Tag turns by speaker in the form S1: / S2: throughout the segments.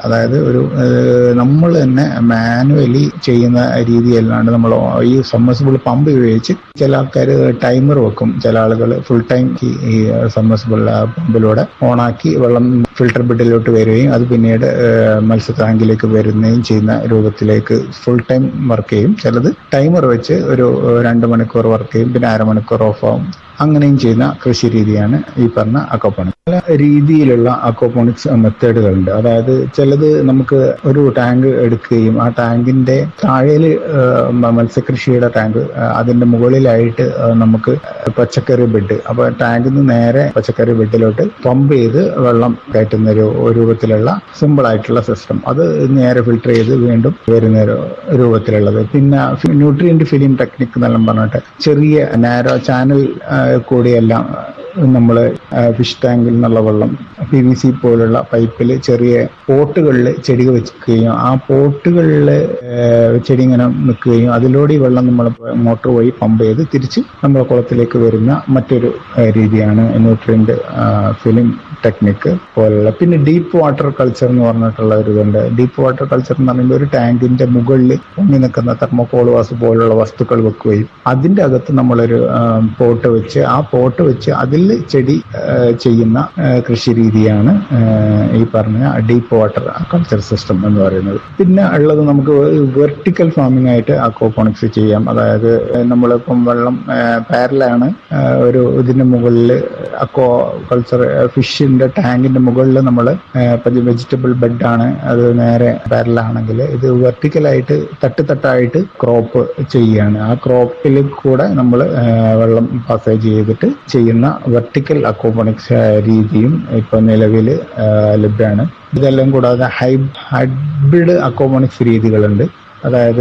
S1: അതായത് ഒരു നമ്മൾ തന്നെ മാനുവലി ചെയ്യുന്ന രീതിയല്ലാണ്ട് നമ്മൾ ഈ സബ്മർസിബിൾ പമ്പ് ഉപയോഗിച്ച് ചില ആൾക്കാർ ടൈമർ വെക്കും ചില ആളുകൾ ഫുൾ ടൈം ഈ സബ്മർസിബിൾ പമ്പിലൂടെ ഓണാക്കി വെള്ളം ഫിൽട്ടർ ബെഡിലോട്ട് വരികയും അത് പിന്നീട് മത്സ്യ ടാങ്കിലേക്ക് വരുന്നതും ചെയ്യുന്ന രൂപത്തിലേക്ക് ഫുൾ ടൈം വർക്ക് ചെയ്യും ചിലത് ടൈമർ വെച്ച് ഒരു രണ്ട് മണിക്കൂർ വർക്ക് ചെയ്യും പിന്നെ അരമണിക്കൂർ ഓഫ് ആവും അങ്ങനെയും ചെയ്യുന്ന കൃഷി രീതിയാണ് ഈ പറഞ്ഞ അക്കോപോണിക്സ് പല രീതിയിലുള്ള അക്കോപോണിക്സ് മെത്തേഡുകളുണ്ട് അതായത് ചിലത് നമുക്ക് ഒരു ടാങ്ക് എടുക്കുകയും ആ ടാങ്കിന്റെ താഴേല് മത്സ്യകൃഷിയുടെ ടാങ്ക് അതിന്റെ മുകളിലായിട്ട് നമുക്ക് പച്ചക്കറി ബെഡ് അപ്പൊ ടാങ്കിൽ നിന്ന് നേരെ പച്ചക്കറി ബെഡിലോട്ട് പമ്പ് ചെയ്ത് വെള്ളം കയറ്റുന്ന ഒരു രൂപത്തിലുള്ള സിമ്പിൾ ആയിട്ടുള്ള സിസ്റ്റം അത് നേരെ ഫിൽട്ടർ ചെയ്ത് വീണ്ടും വരുന്ന രൂപത്തിലുള്ളത് പിന്നെ ന്യൂട്രിയന്റ് ഫിലിം ടെക്നിക് എന്നെല്ലാം പറഞ്ഞിട്ട് ചെറിയ നാരോ ചാനൽ കൂടിയെല്ലാം നമ്മൾ ഫിഷ് ടാങ്കിൽ നിന്നുള്ള വെള്ളം പി വി സി പോലുള്ള പൈപ്പിൽ ചെറിയ പോട്ടുകളിൽ ചെടികൾ വെക്കുകയും ആ പോട്ടുകളിൽ ചെടി ഇങ്ങനെ നിൽക്കുകയും അതിലൂടെ ഈ വെള്ളം നമ്മൾ മോട്ടോർ വഴി പമ്പ് ചെയ്ത് തിരിച്ച് നമ്മുടെ കുളത്തിലേക്ക് വരുന്ന മറ്റൊരു രീതിയാണ് ന്യൂട്രിയൻ്റ് ഫിലിം ടെക്നിക്ക് പോലുള്ള പിന്നെ ഡീപ്പ് വാട്ടർ കൾച്ചർ എന്ന് പറഞ്ഞിട്ടുള്ള ഒരു ഇതുണ്ട് ഡീപ്പ് വാട്ടർ കൾച്ചർ എന്ന് പറയുമ്പോൾ ഒരു ടാങ്കിന്റെ മുകളിൽ പൊങ്ങി നിൽക്കുന്ന തെർമോകോൾ വാസ് പോലുള്ള വസ്തുക്കൾ വെക്കുകയും അതിന്റെ അകത്ത് നമ്മളൊരു പോട്ട് വെച്ച് ആ പോട്ട് വെച്ച് അതിൽ ചെടി ചെയ്യുന്ന കൃഷി രീതിയാണ് ഈ പറഞ്ഞ ഡീപ്പ് വാട്ടർ കൾച്ചർ സിസ്റ്റം എന്ന് പറയുന്നത് പിന്നെ ഉള്ളത് നമുക്ക് വെർട്ടിക്കൽ ഫാമിംഗ് ആയിട്ട് അക്വാപോണിക്സ് ചെയ്യാം അതായത് നമ്മളിപ്പം വെള്ളം പാരലാണ് ഒരു ഇതിന്റെ മുകളിൽ അക്വാ കൾച്ചർ ഫിഷിന്റെ ടാങ്കിന്റെ മുകളിൽ നമ്മൾ വെജിറ്റബിൾ ബെഡാണ് അത് നേരെ പാരലാണെങ്കിൽ ഇത് വെർട്ടിക്കലായിട്ട് തട്ട് തട്ടായിട്ട് ക്രോപ്പ് ചെയ്യുകയാണ് ആ ക്രോപ്പിൽ കൂടെ നമ്മൾ വെള്ളം പാസേജ് ചെയ്തിട്ട് ചെയ്യുന്ന വെർട്ടിക്കൽ അക്വാപോണിക്സ് രീതിയും ഇപ്പൊ നിലവിൽ ലഭ്യമാണ് ഇതെല്ലാം കൂടാതെ ഹൈ ഹൈബ്രിഡ് അക്വാപോണിക്സ് രീതികളുണ്ട് അതായത്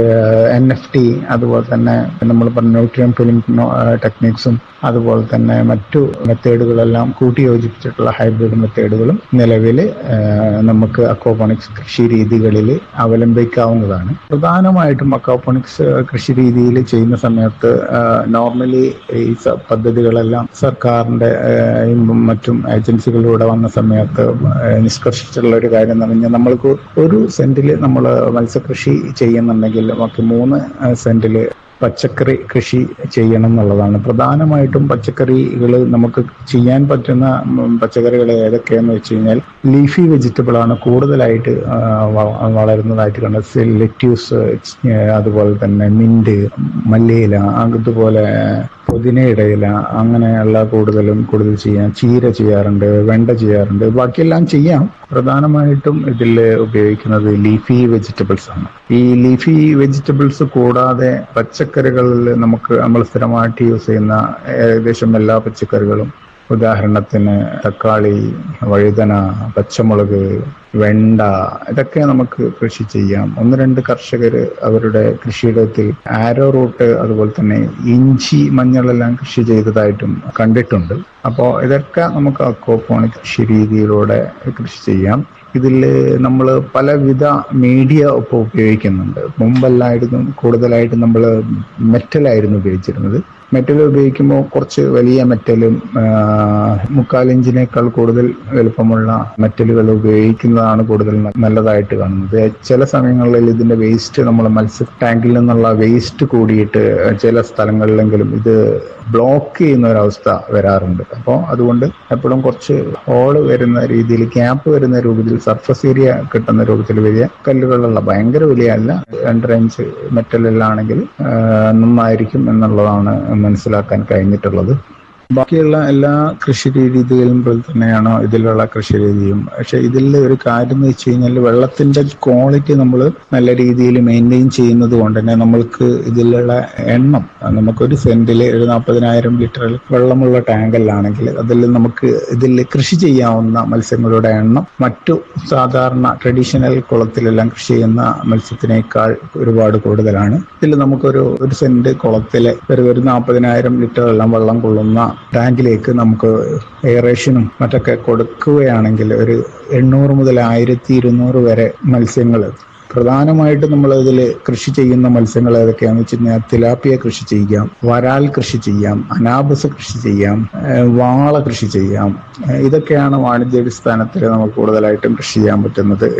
S1: എൻ എഫ് ടി അതുപോലെ തന്നെ നമ്മൾ പറഞ്ഞ ന്യൂട്രിയം ഫിലിം ടെക്നിക്സും അതുപോലെ തന്നെ മറ്റു മെത്തേഡുകളെല്ലാം കൂട്ടി യോജിപ്പിച്ചിട്ടുള്ള ഹൈബ്രിഡ് മെത്തേഡുകളും നിലവിൽ നമുക്ക് അക്വാപോണിക്സ് കൃഷി രീതികളിൽ അവലംബിക്കാവുന്നതാണ് പ്രധാനമായിട്ടും അക്വാപോണിക്സ് കൃഷി രീതിയിൽ ചെയ്യുന്ന സമയത്ത് നോർമലി ഈ പദ്ധതികളെല്ലാം സർക്കാരിന്റെ മറ്റും ഏജൻസികളിലൂടെ വന്ന സമയത്ത് നിഷ്കർഷിച്ചിട്ടുള്ള ഒരു കാര്യം എന്ന് പറഞ്ഞാൽ നമ്മൾക്ക് ഒരു സെന്റിൽ നമ്മൾ മത്സ്യകൃഷി ചെയ്യുന്നുണ്ടെങ്കിൽ നമുക്ക് മൂന്ന് സെന്റില് പച്ചക്കറി കൃഷി ചെയ്യണം എന്നുള്ളതാണ് പ്രധാനമായിട്ടും പച്ചക്കറികൾ നമുക്ക് ചെയ്യാൻ പറ്റുന്ന പച്ചക്കറികൾ ഏതൊക്കെയെന്ന് വെച്ച് കഴിഞ്ഞാൽ ലീഫി വെജിറ്റബിൾ ആണ് കൂടുതലായിട്ട് വളരുന്നതായിട്ട് കണ്ടത് ലെറ്റ്യൂസ് അതുപോലെ തന്നെ മിന്റ് മല്ലിയില അതുപോലെ പുതിനയുടെ ഇല അങ്ങനെയുള്ള കൂടുതലും കൂടുതൽ ചെയ്യാം ചീര ചെയ്യാറുണ്ട് വെണ്ട ചെയ്യാറുണ്ട് ബാക്കിയെല്ലാം ചെയ്യാം പ്രധാനമായിട്ടും ഇതിൽ ഉപയോഗിക്കുന്നത് ലീഫി വെജിറ്റബിൾസ് ആണ് ഈ ലീഫി വെജിറ്റബിൾസ് കൂടാതെ പച്ചക്കറികളിൽ നമുക്ക് നമ്മൾ സ്ഥിരമായിട്ട് യൂസ് ചെയ്യുന്ന ഏകദേശം എല്ലാ പച്ചക്കറികളും ഉദാഹരണത്തിന് തക്കാളി വഴുതന പച്ചമുളക് വെണ്ട ഇതൊക്കെ നമുക്ക് കൃഷി ചെയ്യാം ഒന്ന് രണ്ട് കർഷകർ അവരുടെ കൃഷിയിടത്തിൽ ആരോ റൂട്ട് അതുപോലെ തന്നെ ഇഞ്ചി മഞ്ഞളെല്ലാം കൃഷി ചെയ്തതായിട്ടും കണ്ടിട്ടുണ്ട് അപ്പോൾ ഇതൊക്കെ നമുക്ക് അക്വാപോണിക് കൃഷി രീതിയിലൂടെ കൃഷി ചെയ്യാം ഇതിൽ നമ്മൾ പലവിധ മീഡിയ ഇപ്പോൾ ഉപയോഗിക്കുന്നുണ്ട് മുമ്പല്ലായിരുന്നു കൂടുതലായിട്ട് നമ്മൾ മെറ്റലായിരുന്നു ഉപയോഗിച്ചിരുന്നത് മെറ്റൽ ഉപയോഗിക്കുമ്പോൾ കുറച്ച് വലിയ മെറ്റലും മുക്കാലിഞ്ചിനേക്കാൾ കൂടുതൽ വലുപ്പമുള്ള മെറ്റലുകൾ ഉപയോഗിക്കുന്നതാണ് കൂടുതൽ നല്ലതായിട്ട് കാണുന്നത് ചില സമയങ്ങളിൽ ഇതിന്റെ വേസ്റ്റ് നമ്മൾ മത്സ്യ ടാങ്കിൽ നിന്നുള്ള വേസ്റ്റ് കൂടിയിട്ട് ചില സ്ഥലങ്ങളിലെങ്കിലും ഇത് ബ്ലോക്ക് ചെയ്യുന്ന ഒരവസ്ഥ വരാറുണ്ട് അപ്പോൾ അതുകൊണ്ട് എപ്പോഴും കുറച്ച് ഹോള് വരുന്ന രീതിയിൽ ക്യാപ്പ് വരുന്ന രൂപത്തിൽ സർഫസ് ഏരിയ കിട്ടുന്ന രൂപത്തിൽ വലിയ കല്ലുകളുള്ള ഭയങ്കര വലിയ അല്ല രണ്ടര ഇഞ്ച് മെറ്റലിലാണെങ്കിൽ നന്നായിരിക്കും എന്നുള്ളതാണ് മനസ്സിലാക്കാൻ കഴിഞ്ഞിട്ടുള്ളത് ബാക്കിയുള്ള എല്ലാ കൃഷി രീതികളും പോലെ തന്നെയാണോ ഇതിലുള്ള കൃഷി രീതിയും പക്ഷെ ഇതിൽ ഒരു കാര്യം എന്ന് വെച്ച് കഴിഞ്ഞാൽ വെള്ളത്തിന്റെ ക്വാളിറ്റി നമ്മൾ നല്ല രീതിയിൽ മെയിൻറ്റെയിൻ ചെയ്യുന്നത് കൊണ്ട് തന്നെ നമ്മൾക്ക് ഇതിലുള്ള എണ്ണം നമുക്കൊരു സെന്റിൽ ഒരു നാൽപ്പതിനായിരം ലിറ്റർ വെള്ളമുള്ള ടാങ്കല്ലാണെങ്കിൽ അതിൽ നമുക്ക് ഇതിൽ കൃഷി ചെയ്യാവുന്ന മത്സ്യങ്ങളുടെ എണ്ണം മറ്റു സാധാരണ ട്രഡീഷണൽ കുളത്തിലെല്ലാം കൃഷി ചെയ്യുന്ന മത്സ്യത്തിനേക്കാൾ ഒരുപാട് കൂടുതലാണ് ഇതിൽ നമുക്കൊരു ഒരു സെന്റ് കുളത്തിൽ ഒരു ഒരു നാൽപ്പതിനായിരം ലിറ്റർ എല്ലാം വെള്ളം കൊള്ളുന്ന ടാങ്കിലേക്ക് നമുക്ക് എയറേഷനും മറ്റൊക്കെ കൊടുക്കുകയാണെങ്കിൽ ഒരു എണ്ണൂറ് മുതൽ ആയിരത്തി ഇരുന്നൂറ് വരെ മത്സ്യങ്ങൾ പ്രധാനമായിട്ട് നമ്മൾ ഇതിൽ കൃഷി ചെയ്യുന്ന മത്സ്യങ്ങൾ ഏതൊക്കെയാണെന്ന് വെച്ച് കഴിഞ്ഞാൽ തിലാപ്പിയ കൃഷി ചെയ്യാം വരാൽ കൃഷി ചെയ്യാം അനാബസ് കൃഷി ചെയ്യാം വാള കൃഷി ചെയ്യാം ഇതൊക്കെയാണ് വാണിജ്യാടിസ്ഥാനത്തിൽ നമുക്ക് കൂടുതലായിട്ടും കൃഷി ചെയ്യാൻ പറ്റുന്നത്